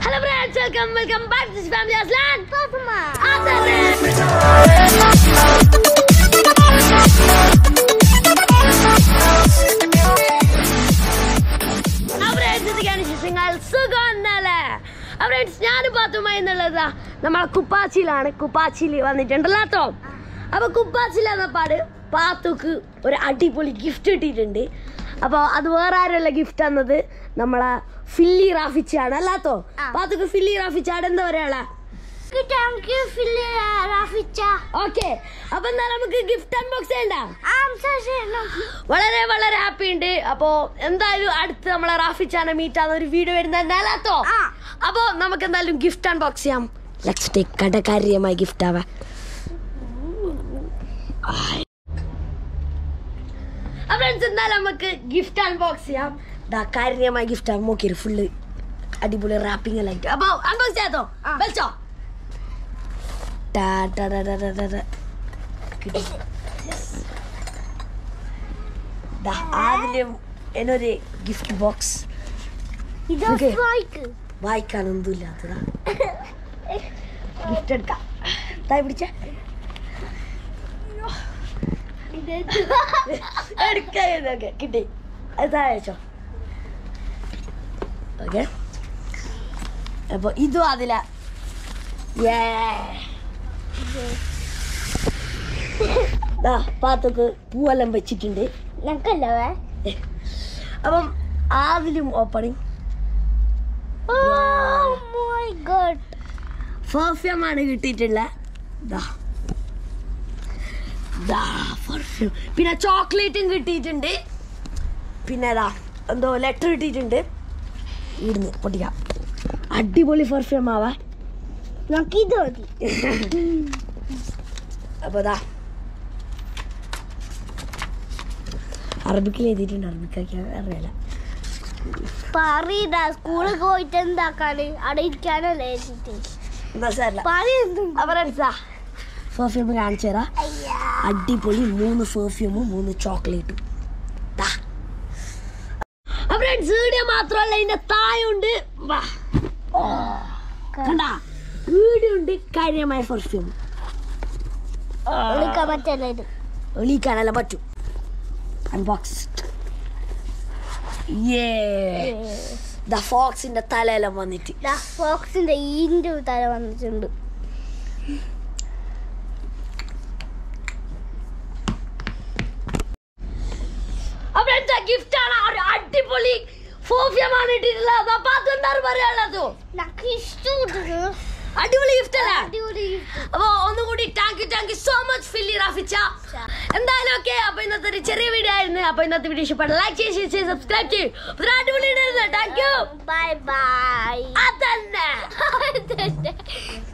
Hello friends welcome welcome back to family Aslan വിശേഷങ്ങൾ സുഖമല്ലേ friends ഞാൻ പാത്തുമ്മ എന്നുള്ളത് നമ്മളെ കുപ്പാച്ചിയിലാണ് കുപ്പാച്ചിയിൽ വന്നിട്ടുണ്ടല്ലോ കേട്ടോ അപ്പൊ കുപ്പാച്ചിയിൽ എന്ന പാട് പാത്തുക്ക് ഒരു അടിപൊളി ഗിഫ്റ്റ് കിട്ടിയിട്ടുണ്ട് അപ്പോൾ അത് വേറെ ആരുമല്ല ഗിഫ്റ്റ് തന്നത് നമ്മളെ ഫില്ലി റാഫിച്ചാണ് അല്ലാത്തോ ആ. പാത്തുക്ക് ഫില്ലി റാഫിച്ചാട് എന്താ പറയാ താങ്ക് യു ഫില്ലി റാഫിച്ച ഓക്കെ അപ്പൊ എന്നാ നമുക്ക് ഗിഫ്റ്റ് അൺബോക്സ് ചെയ്യണ്ട ആൻസർ ചെയ്യണം വളരെ വളരെ ഹാപ്പി ഉണ്ട് അപ്പോ എന്തായാലും അടുത്ത് നമ്മളെ റാഫിച്ചാനെ മീറ്റ് ആവുന്ന ഒരു വീഡിയോ വരുന്ന അല്ലാത്തോ ആ. അപ്പോ നമുക്ക് എന്തായാലും ഗിഫ്റ്റ് അൺബോക്സ് ചെയ്യാം ലെറ്റ്സ് ടേക്ക് കടകാര്യമായി ഗിഫ്റ്റ് ആവാ ഫ്രണ്ട്സ് എന്തായാലും നമുക്ക് ഗിഫ്റ്റ് അൺബോക്സ് ചെയ്യാം ദാ കാര്യമായി ഗിഫ്റ്റ് ആവും നോക്കിയൊരു ഫുള്ള് അടിപൊളി റാപ്പിംഗ് എല്ലാം ആയിട്ട് അപ്പൊ അൺബോക്സ് ചെയ്യാത്തോ ആ. വെച്ചോ ടാ ടാ ടാ ടാ ടാ ടാ ടാ. കിട്ടി. Yes. ദാ ആദ്യം എന്നൊരു ഗിഫ്റ്റ് ബോക്സ് ഇത് Okay. വായിക്ക് വായിക്കാൻ ഒന്നുമില്ലാത്തതാ ഗിഫ്റ്റ് എടുക്കാം തായ് പിടിച്ച ഇത് എടുക്കാൻ ഓക്കെ കിട്ടി അത് താഴെ വെച്ചോ ഓക്കെ അപ്പൊ ഇതും അതില പാത്തൊക്കെ പൂവെല്ലാം വെച്ചിട്ടുണ്ട് ഞങ്ങൾക്കല്ലേ അപ്പം ആദ്യം ഓപ്പണിങ് ഓ മൈ ഗോഡ് പെർഫ്യൂമാണ് കിട്ടിയിട്ടുള്ള ദാ ദാ പെർഫ്യൂം പിന്നെ ചോക്ലേറ്റും കിട്ടിയിട്ടുണ്ട് പിന്നെ ദാ എന്തോ ലെറ്റർ കിട്ടിയിട്ടുണ്ട് ഇവിടുന്ന് പൊട്ടിക്കാം അടിപൊളി പെർഫ്യൂം ആവാ നമുക്ക് ഇത് മതി അപ്പൊ ദാ അറബിക്കിൽ എഴുതിയിട്ടുണ്ട് അറബിക്കൊക്കെ അറിയില്ല പറയണ്ട സ്കൂളിൽ പോയിട്ട് എന്താക്കാണ് അവിടെ ഇരിക്കാനല്ലേ എഴുതിട്ട് എന്നാ സാറില്ല പറയുന്നു അവരെടുത്താ പെർഫ്യൂം കാണിച്ചു തരാം അടിപൊളി മൂന്ന് പെർഫ്യൂമും മൂന്ന് ചോക്ലേറ്റും ഫ്രണ്ട്സ് വീഡിയോ മാത്രമല്ല ഇതിന്റെ തായുണ്ട് വാ കണ്ടാ വീഡിയോ ഉണ്ട് കാര്യമായ പെർഫ്യൂം വിളിക്കാൻ പറ്റല്ലേ ഇത് എളീക്കാനെല്ലാം പറ്റും അൺബോക്സ് ഏ ദ ഫോക്സിന്റെ തലയെല്ലാം വന്നിട്ട് ഫോക്സിന്റെ ഈന്റെ തല വന്നിട്ടുണ്ട് അവരുടെ ഗിഫ്റ്റ് ആണ് ഒരു അടിപൊളി പെർഫ്യൂമാണ് ഇട്ടിട്ടുള്ളത് അപ്പൊ അതെന്താണ് പറയാനുള്ളത് നമുക്ക് ഇഷ്ടപ്പെട്ടു അടിപൊളി ഗിഫ്റ്റ് അല്ലേ അടിപൊളി അപ്പൊ ഒന്നുകൂടി thank you thank you so much Filli റാഫിച്ച എന്തായാലും ഓക്കെ അപ്പൊ ഇന്നത്തെ ഒരു ചെറിയ വീഡിയോ ആയിരുന്നു അപ്പൊ ഇന്നത്തെ വീഡിയോ ഇഷ്ടപ്പെട്ട ലൈക്ക് ചെയ്ത് ഷെയർ ചെയ്ത് സബ്സ്ക്രൈബ് ചെയ്യും അപ്പൊ ഒരു അടിപൊളി താങ്ക് യു ബൈ ബൈ അതന്നെ